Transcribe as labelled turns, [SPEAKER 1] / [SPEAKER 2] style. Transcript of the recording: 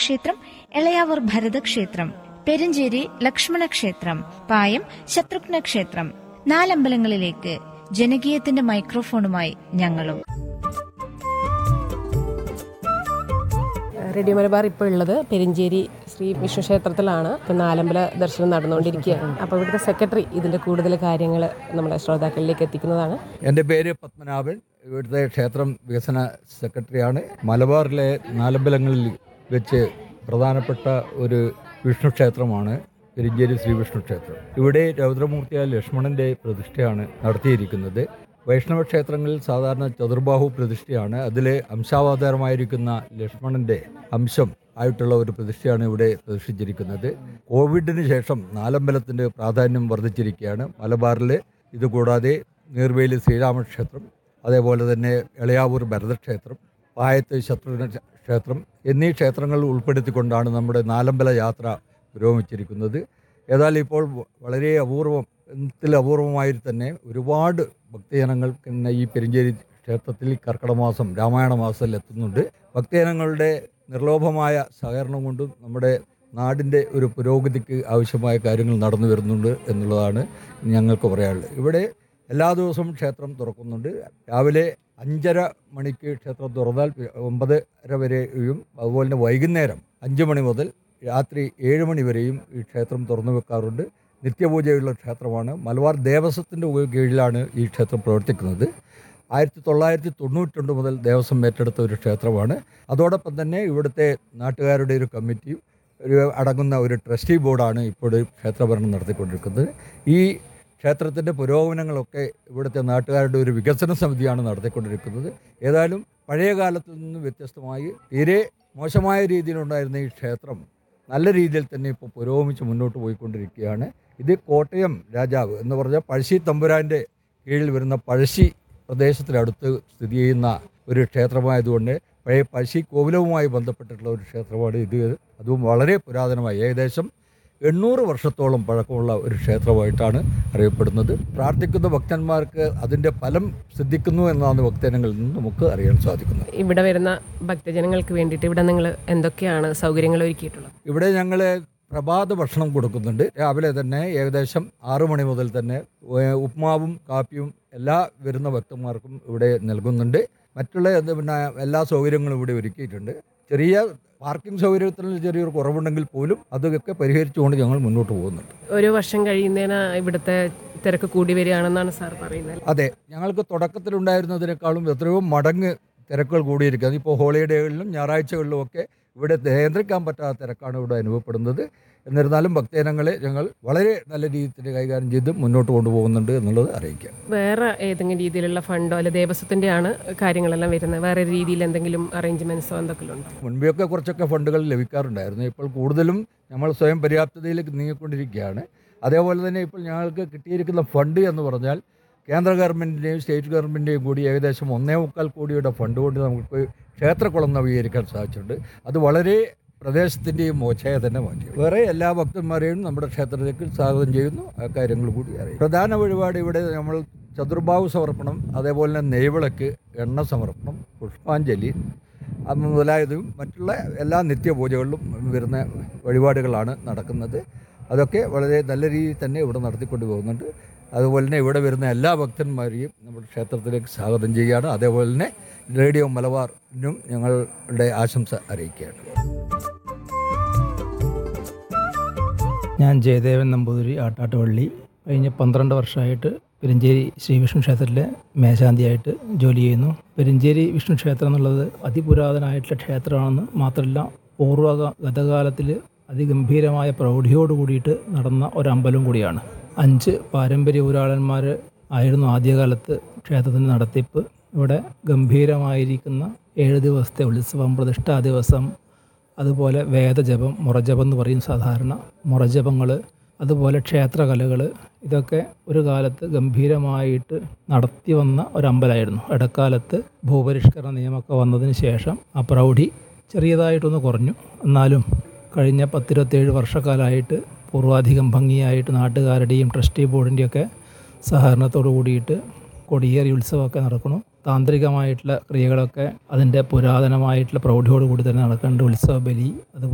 [SPEAKER 1] രാമക്ഷേത്രം എളയാവൂർ ഭരതക്ഷേത്രം പെരിഞ്ചേരി ലക്ഷ്മണക്ഷേത്രം പായം ശത്രുഘ്ന ക്ഷേത്രം നാലമ്പലങ്ങളിലേക്ക് ജനകീയത്തിന്റെ മൈക്രോഫോണുമായി ഞങ്ങളും
[SPEAKER 2] റേഡിയോ മലബാർ ഇപ്പോൾ ഉള്ളത് പെരിഞ്ചേരി ശ്രീ വിഷ്ണു ക്ഷേത്രത്തിലാണ് ഇപ്പം നാലമ്പല ദർശനം നടന്നുകൊണ്ടിരിക്കുകയാണ് അപ്പോൾ ഇവിടുത്തെ സെക്രട്ടറി ഇതിൻ്റെ കൂടുതൽ കാര്യങ്ങൾ നമ്മുടെ ശ്രോതാക്കളിലേക്ക് എത്തിക്കുന്നതാണ്
[SPEAKER 3] എൻ്റെ പേര് പത്മനാഭൻ ഇവിടുത്തെ ക്ഷേത്രം വികസന സെക്രട്ടറിയാണ് മലബാറിലെ നാലമ്പലങ്ങളിൽ വെച്ച് പ്രധാനപ്പെട്ട ഒരു വിഷ്ണു ക്ഷേത്രമാണ് പെരിഞ്ചേരി ശ്രീ വിഷ്ണു ക്ഷേത്രം ഇവിടെ രൗദ്രമൂർത്തിയായ ലക്ഷ്മണന്റെ പ്രതിഷ്ഠയാണ് നടത്തിയിരിക്കുന്നത് വൈഷ്ണവ ക്ഷേത്രങ്ങളിൽ സാധാരണ ചതുർബാഹു പ്രതിഷ്ഠയാണ് അതിൽ അംശാവതാരമായിരിക്കുന്ന ലക്ഷ്മണന്റെ അംശം ആയിട്ടുള്ള ഒരു പ്രതിഷ്ഠയാണ് ഇവിടെ പ്രതിഷ്ഠിച്ചിരിക്കുന്നത് കോവിഡിന് ശേഷം നാലമ്പലത്തിന്റെ പ്രാധാന്യം വർദ്ധിച്ചിരിക്കുകയാണ് മലബാറിൽ ഇതുകൂടാതെ നീർവേലി ശ്രീരാമക്ഷേത്രം അതേപോലെ തന്നെ എളയാവൂർ ഭരതക്ഷേത്രം പായത്ത് ശത്രുഘ്ന ക്ഷേത്രം എന്നീ ക്ഷേത്രങ്ങൾ ഉൾപ്പെടുത്തിക്കൊണ്ടാണ് നമ്മുടെ നാലമ്പല യാത്ര പുരോഗമിച്ചിരിക്കുന്നത് ഏതായാലും ഇപ്പോൾ വളരെ അപൂർവം ത്തിൽ അപൂർവമായി തന്നെ ഒരുപാട് ഭക്തജനങ്ങൾ പിന്നെ ഈ പെരിഞ്ചേരി ക്ഷേത്രത്തിൽ കർക്കിടക മാസം രാമായണ മാസത്തിൽ എത്തുന്നുണ്ട് ഭക്തജനങ്ങളുടെ നിർലോഭമായ സഹകരണം കൊണ്ടും നമ്മുടെ നാടിൻ്റെ ഒരു പുരോഗതിക്ക് ആവശ്യമായ കാര്യങ്ങൾ നടന്നു വരുന്നുണ്ട് എന്നുള്ളതാണ് ഞങ്ങൾക്ക് പറയാനുള്ളത് ഇവിടെ എല്ലാ ദിവസവും ക്ഷേത്രം തുറക്കുന്നുണ്ട് രാവിലെ അഞ്ചര മണിക്ക് ക്ഷേത്രം തുറന്നാൽ ഒമ്പതര വരെയും അതുപോലെ തന്നെ വൈകുന്നേരം അഞ്ച് മണി മുതൽ രാത്രി ഏഴ് മണി വരെയും ഈ ക്ഷേത്രം തുറന്നു വെക്കാറുണ്ട് നിത്യപൂജയുള്ള ക്ഷേത്രമാണ് മലബാർ ദേവസ്വത്തിൻ്റെ കീഴിലാണ് ഈ ക്ഷേത്രം പ്രവർത്തിക്കുന്നത് ആയിരത്തി തൊള്ളായിരത്തി തൊണ്ണൂറ്റി മുതൽ ദേവസ്വം ഏറ്റെടുത്ത ഒരു ക്ഷേത്രമാണ് അതോടൊപ്പം തന്നെ ഇവിടുത്തെ നാട്ടുകാരുടെ ഒരു കമ്മിറ്റി ഒരു അടങ്ങുന്ന ഒരു ട്രസ്റ്റി ബോർഡാണ് ഇപ്പോൾ ക്ഷേത്രഭരണം നടത്തിക്കൊണ്ടിരിക്കുന്നത് ഈ ക്ഷേത്രത്തിൻ്റെ പുരോഗമനങ്ങളൊക്കെ ഇവിടുത്തെ നാട്ടുകാരുടെ ഒരു വികസന സമിതിയാണ് നടത്തിക്കൊണ്ടിരിക്കുന്നത് ഏതായാലും പഴയ കാലത്തിൽ നിന്ന് വ്യത്യസ്തമായി തീരെ മോശമായ രീതിയിലുണ്ടായിരുന്ന ഈ ക്ഷേത്രം നല്ല രീതിയിൽ തന്നെ ഇപ്പോൾ പുരോഗമിച്ച് മുന്നോട്ട് പോയിക്കൊണ്ടിരിക്കുകയാണ് ഇത് കോട്ടയം രാജാവ് എന്ന് പറഞ്ഞാൽ പഴശ്ശി തമ്പുരാൻ്റെ കീഴിൽ വരുന്ന പഴശ്ശി പ്രദേശത്തിനടുത്ത് സ്ഥിതി ചെയ്യുന്ന ഒരു ക്ഷേത്രമായതുകൊണ്ട് പഴയ പഴശ്ശി കോവിലവുമായി ബന്ധപ്പെട്ടിട്ടുള്ള ഒരു ക്ഷേത്രമാണ് ഇത് അതും വളരെ പുരാതനമായി ഏകദേശം എണ്ണൂറ് വർഷത്തോളം പഴക്കമുള്ള ഒരു ക്ഷേത്രമായിട്ടാണ് അറിയപ്പെടുന്നത് പ്രാർത്ഥിക്കുന്ന ഭക്തന്മാർക്ക് അതിൻ്റെ ഫലം സിദ്ധിക്കുന്നു എന്നാണ് ഭക്തജനങ്ങളിൽ നിന്ന് നമുക്ക് അറിയാൻ സാധിക്കുന്നത്
[SPEAKER 2] ഇവിടെ വരുന്ന ഭക്തജനങ്ങൾക്ക് വേണ്ടിയിട്ട് ഇവിടെ നിങ്ങൾ എന്തൊക്കെയാണ് സൗകര്യങ്ങൾ ഒരുക്കിയിട്ടുള്ളത്
[SPEAKER 3] ഇവിടെ ഞങ്ങൾ പ്രഭാത ഭക്ഷണം കൊടുക്കുന്നുണ്ട് രാവിലെ തന്നെ ഏകദേശം ആറു മണി മുതൽ തന്നെ ഏഹ്, ഉപ്മാവും കാപ്പിയും എല്ലാ വരുന്ന ഭക്തന്മാർക്കും ഇവിടെ നൽകുന്നുണ്ട് മറ്റുള്ള എന്ത് പിന്നെ എല്ലാ സൗകര്യങ്ങളും ഇവിടെ ഒരുക്കിയിട്ടുണ്ട് ചെറിയ പാർക്കിംഗ് സൗകര്യത്തിൽ ചെറിയൊരു കുറവുണ്ടെങ്കിൽ പോലും അതൊക്കെ പരിഹരിച്ചുകൊണ്ട് ഞങ്ങൾ മുന്നോട്ട് പോകുന്നുണ്ട്
[SPEAKER 2] ഒരു വർഷം കഴിയുന്നതിന് ഇവിടുത്തെ തിരക്ക് കൂടി വരികയാണെന്നാണ് സാർ പറയുന്നത്
[SPEAKER 3] അതെ ഞങ്ങൾക്ക് തുടക്കത്തിലുണ്ടായിരുന്നതിനേക്കാളും എത്രയോ മടങ്ങ് തിരക്കുകൾ കൂടിയിരിക്കുന്നത് ഇപ്പോൾ ഹോളിഡേകളിലും ഞായറാഴ്ചകളിലും ഒക്കെ ഇവിടെ നിയന്ത്രിക്കാൻ പറ്റാത്ത തിരക്കാണ് ഇവിടെ അനുഭവപ്പെടുന്നത് എന്നിരുന്നാലും ഭക്തജനങ്ങളെ ഞങ്ങൾ വളരെ നല്ല രീതിയിൽ കൈകാര്യം ചെയ്ത് മുന്നോട്ട് കൊണ്ടുപോകുന്നുണ്ട് എന്നുള്ളത് അറിയിക്കാം
[SPEAKER 2] വേറെ ഏതെങ്കിലും രീതിയിലുള്ള ഫണ്ടോ അല്ലെ ദേവസ്വത്തിൻ്റെ ആണ് കാര്യങ്ങളെല്ലാം വരുന്നത് വേറെ രീതിയിൽ എന്തെങ്കിലും അറേഞ്ച്മെൻറ്റ്സോ എന്തെങ്കിലും ഉണ്ടോ
[SPEAKER 3] മുൻപെയൊക്കെ കുറച്ചൊക്കെ ഫണ്ടുകൾ ലഭിക്കാറുണ്ടായിരുന്നു ഇപ്പോൾ കൂടുതലും നമ്മൾ സ്വയം പര്യാപ്തതയിലേക്ക് നീങ്ങിക്കൊണ്ടിരിക്കുകയാണ് അതേപോലെ തന്നെ ഇപ്പോൾ ഞങ്ങൾക്ക് കിട്ടിയിരിക്കുന്ന ഫണ്ട് എന്ന് പറഞ്ഞാൽ കേന്ദ്ര ഗവൺമെൻറ്റിൻ്റെയും സ്റ്റേറ്റ് ഗവൺമെൻറ്റിൻ്റെയും കൂടി ഏകദേശം ഒന്നേ മുക്കാൽ കോടിയുടെ ഫണ്ട് കൊണ്ട് നമുക്ക് ക്ഷേത്രക്കുളം നവീകരിക്കാൻ സാധിച്ചിട്ടുണ്ട് അത് വളരെ പ്രദേശത്തിൻ്റെയും മോശയെ തന്നെ മാറ്റി വേറെ എല്ലാ ഭക്തന്മാരെയും നമ്മുടെ ക്ഷേത്രത്തിലേക്ക് സ്വാഗതം ചെയ്യുന്നു ആ കാര്യങ്ങൾ കൂടി അറിയാം പ്രധാന വഴിപാട് ഇവിടെ നമ്മൾ ചതുർബാഹു സമർപ്പണം അതേപോലെ തന്നെ നെയ്വിളക്ക് എണ്ണ സമർപ്പണം പുഷ്പാഞ്ജലി അത് മുതലായതും മറ്റുള്ള എല്ലാ നിത്യപൂജകളിലും വരുന്ന വഴിപാടുകളാണ് നടക്കുന്നത് അതൊക്കെ വളരെ നല്ല രീതിയിൽ തന്നെ ഇവിടെ നടത്തിക്കൊണ്ട് പോകുന്നുണ്ട് അതുപോലെ തന്നെ ഇവിടെ വരുന്ന എല്ലാ ഭക്തന്മാരെയും നമ്മുടെ ക്ഷേത്രത്തിലേക്ക് സ്വാഗതം ചെയ്യുകയാണ് അതേപോലെ തന്നെ റേഡിയോ മലബാറിനും ഞങ്ങളുടെ ആശംസ അറിയിക്കുകയാണ്
[SPEAKER 4] ഞാൻ ജയദേവൻ നമ്പൂതിരി ആട്ടാട്ടുപള്ളി കഴിഞ്ഞ പന്ത്രണ്ട് വർഷമായിട്ട് പെരിഞ്ചേരി ശ്രീ വിഷ്ണു ക്ഷേത്രത്തിലെ മേശാന്തിയായിട്ട് ജോലി ചെയ്യുന്നു പെരിഞ്ചേരി വിഷ്ണു ക്ഷേത്രം എന്നുള്ളത് അതിപുരാതനമായിട്ടുള്ള ക്ഷേത്രമാണെന്ന് മാത്രമല്ല പൂർവ്വ ഗതകാലത്തിൽ അതിഗംഭീരമായ പ്രൗഢിയോട് കൂടിയിട്ട് നടന്ന ഒരു അമ്പലം കൂടിയാണ് അഞ്ച് പാരമ്പര്യ ഊരാളന്മാർ ആയിരുന്നു ആദ്യകാലത്ത് ക്ഷേത്രത്തിൻ്റെ നടത്തിപ്പ് ഇവിടെ ഗംഭീരമായിരിക്കുന്ന ഏഴ് ദിവസത്തെ ഉത്സവം പ്രതിഷ്ഠാ ദിവസം അതുപോലെ വേദജപം മുറജപം എന്ന് പറയും സാധാരണ മുറജപങ്ങൾ അതുപോലെ ക്ഷേത്രകലകൾ ഇതൊക്കെ ഒരു കാലത്ത് ഗംഭീരമായിട്ട് നടത്തി വന്ന ഒരു അമ്പലമായിരുന്നു ഇടക്കാലത്ത് ഭൂപരിഷ്കരണ നിയമമൊക്കെ വന്നതിന് ശേഷം ആ പ്രൗഢി ചെറിയതായിട്ടൊന്ന് കുറഞ്ഞു എന്നാലും കഴിഞ്ഞ പത്തിരുപത്തേഴ് വർഷക്കാലമായിട്ട് പൂർവാധികം ഭംഗിയായിട്ട് നാട്ടുകാരുടെയും ട്രസ്റ്റി ബോർഡിൻ്റെയൊക്കെ സഹകരണത്തോടു കൂടിയിട്ട് കൊടിയേറി ഉത്സവമൊക്കെ നടക്കുന്നു താന്ത്രികമായിട്ടുള്ള ക്രിയകളൊക്കെ അതിൻ്റെ പുരാതനമായിട്ടുള്ള പ്രൗഢിയോട് കൂടി തന്നെ നടക്കേണ്ട ഉത്സവ ബലി അതുപോലെ